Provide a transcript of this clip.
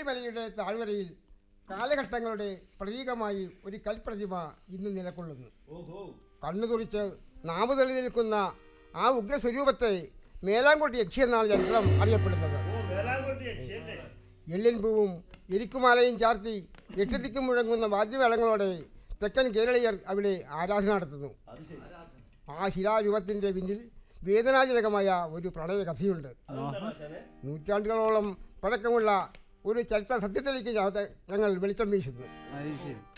കുമ്മിണിമലയുടെ താഴ്വരയിൽ കാലഘട്ടങ്ങളുടെ പ്രതീകമായി ഒരു കൽപ്രതിമ ഇന്ന് നിലകൊള്ളുന്നു ഓഹോ കണ്ണു തുറിച്ച് നാവ് തെളി നിൽക്കുന്ന ആ ഉഗ്രസ്വരൂപത്തെ മേലാങ്കോട്ട് യക്ഷി എന്നാണ് ചരിത്രം അറിയപ്പെടുന്നത് ഓ വേലാങ്കോട്ടി യക്ഷിയല്ലേ എള്ളിൻ പൂവും എരിക്കുമാലയും ചാർത്തി എട്ടുതിക്കും മുഴങ്ങുന്ന വാദ്യമേളങ്ങളോടെ തെക്കൻ കേരളീയർ അവിടെ ആരാധന നടത്തുന്നു അത് ശരി ആ ശിലാരൂപത്തിൻ്റെ പിന്നിൽ വേദനാജനകമായ ഒരു പ്രണയ കഥയുണ്ട് അതെന്താണ് ആശാനെ നൂറ്റാണ്ടുകളോളം പഴക്കമുള്ള ഒരു ചരിത്ര സത്യത്തിലേക്ക് ഞങ്ങൾ വെളിച്ചം വീശുന്നു അത് ശരി